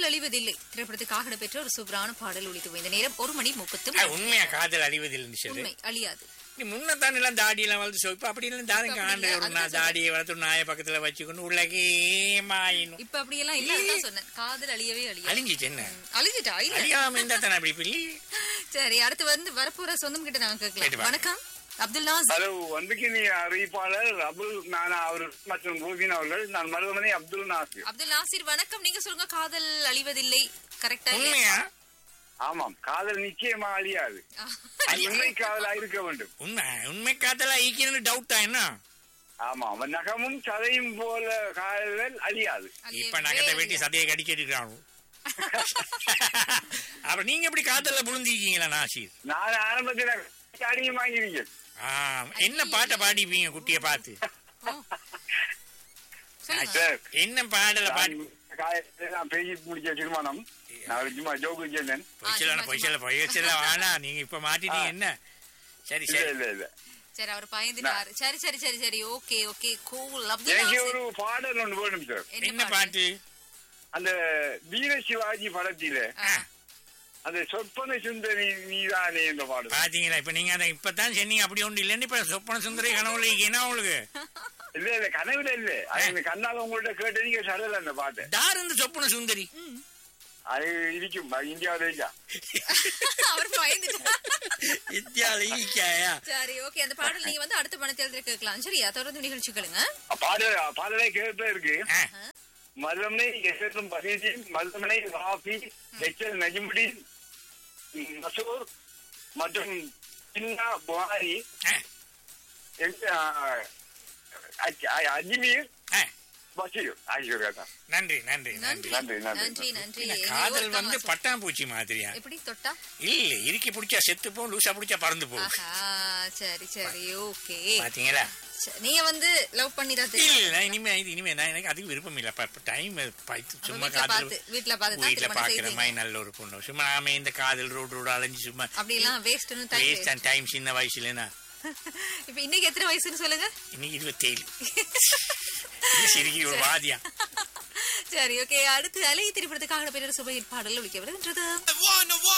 காதல் அழிவதில்லை திரைப்படத்துக்காக பெற்ற ஒரு சூப்பரான பாடல் ஒழித்து இந்த நேரம் ஒரு மணி முப்பத்து அது உண்மையா காதல் அழிவதில்லைன்னு சொல்லு உண்மை அழியாது நீ முன்னத்தான் எல்லாம் தாடியெல்லாம் வளர்த்து சோ இப்ப அப்படி எல்லாம் தாடி இப்ப காண்டு அப்படி ஒரு இல்ல, நா- அதுதான் தாடியை வளர்த்து ஒரு நாயை பக்கத்துல வச்சுக்கொண்டு உள்ளகே மாயினும் இப்ப அப்படியெல்லாம் இல்ல அதான் சொன்னேன் காதல் அழியவே அழியாது அழிஞ்சிச்சு என்ன அழிஞ்சிட்டா இல்ல அழியாம இருந்தா தானே அப்படி பிள்ளி சரி அடுத்து வந்து வரப்போற சொந்தம் கிட்ட நாங்க கேட்டு கேட்கலாம் வா. வணக்கம் அப்துல் நாஸ் ஹலோ வந்திருக்கிற அறிவிப்பாளர் அபுல் நான் அவர் மற்றும் ரூபின் அவர்கள் நான் மருதமனை அப்துல் நாசிர் அப்துல் நாசிர் வணக்கம் நீங்க சொல்லுங்க காதல் அழிவதில்லை கரெக்டா உண்மையா ஆமாம் காதல் நிச்சயமா அழியாது அது உண்மை காதலா இருக்க வேண்டும் உண்மை உண்மை காதலா ஈக்கணும்னு டவுட்டா என்ன ஆமா அவன் நகமும் சதையும் போல காதல் அழியாது இப்ப நகத்தை வெட்டி சதையை கடிக்க இருக்கிறான் அப்ப நீங்க எப்படி காதல்ல புழுந்திருக்கீங்களா நாசிர் நான் ஆரம்பத்தில் அடியும் வாங்கியிருக்கேன் ஆ, என்ன பாட்டை பாடிப்பீங்க குட்டிய பார்த்து சொல்லுங்க சார் என்ன பாடல பாடி நான் காயத்தை நான் பேசி முடிச்ச திருமணம் நான் ஜும்மா ஜோக்கு சொன்னேன் பொய்ச்சலான பொய்ச்சல பொய்ச்சல வேணா நீங்க இப்ப மாட்டிட்டீங்க என்ன சரி இல்ல சரி இல்ல இல்ல சரி அவர் பயந்துட்டாரு சரி சரி சரி சரி ஓகே ஓகே கூல் அப்துல் எனக்கு நாசிர் ஒரு பாடல் ஒன்று வேணும் சார் என்ன பாட்டு அந்த வீர சிவாஜி படத்தில ஆ. அந்த சொற்பன சுந்தரி நீதானே என்ற பாடல் பாத்தீங்களா இப்ப நீங்க அதை இப்பதான் சொன்னீங்க அப்படி ஒண்ணு இல்லன்னு இப்ப சொப்பன சுந்தரி கனவுல என்ன உங்களுக்கு இல்ல இல்ல கனவுல இல்ல அது இந்த கண்ணால உங்கள்ட்ட கேட்டு நீங்க சடல அந்த பாட்டு தார் இந்த சொப்பன சுந்தரி அது இருக்கும் அது இந்தியாவில இருக்கா அவர் பயந்துட்டார் இத்தியால ஈக்காயா சரி ஓகே அந்த பாடல் நீங்க வந்து அடுத்த பணத்தில் கேட்கலாம் சரியா தொடர்ந்து நிகழ்ச்சிகளுங்க பாடல் பாடலே கேட்டு இருக்கு ஆ, மதுமனை எஸ்எம் பசீதீன் மதுமனை ராஃபி எச்எல் நஜிமுடீன் மசூர் மற்றும் சின்னா புகாரி ஆ, எங்க- அஜ்- அ- அஜ்மீர் ஆ. பஷீர் ஆகியோர் தான் நன்றி நன்றி நன்றி நன்றி நன்றி, நன்றி. நன்றி நன்றி இல்ல, எங்கேயோ காதல் இருக்காங்க வந்து சொல். பட்டாம்பூச்சி மாதிரியா எப்படி தொட்டா இல்ல இறுக்கி பிடிச்சா செத்து போகும் லூசா பிடிச்சா பறந்து போகும் ஆஹா சரி சரி ஓகே பாத்தீங்களா நீங்க வந்து லவ் பண்ணிடாது இல்ல இனிமே இது இனிமே நான் எனக்கு அதுக்கு விருப்பம் இல்ல டைம் சும்மா வீட்ல காதல் பார்த்து வீட்ல பார்த்து தான் வீட்டுல திருமணம் பாக்குற செய்வீங்க. மாதிரி நல்ல ஒரு பொண்ணு சும்மா நாம இந்த காதல் ரோடு ரோடு அலைஞ்சு சும்மா அப்படி எல்லாம் வேஸ்ட்னு வேஸ்ட் அண்ட் டைம் சின்ன வயசுலனா இப்ப இன்னைக்கு எத்தனை வயசுன்னு சொல்லுங்க இன்னைக்கு இருபத்தேழு சிறுகி ஒரு வாதியா சரி ஓகே அடுத்து அலை திரைப்படத்துக்காக பெரிய சுப பாடல் ஒழிக்க வருகின்றது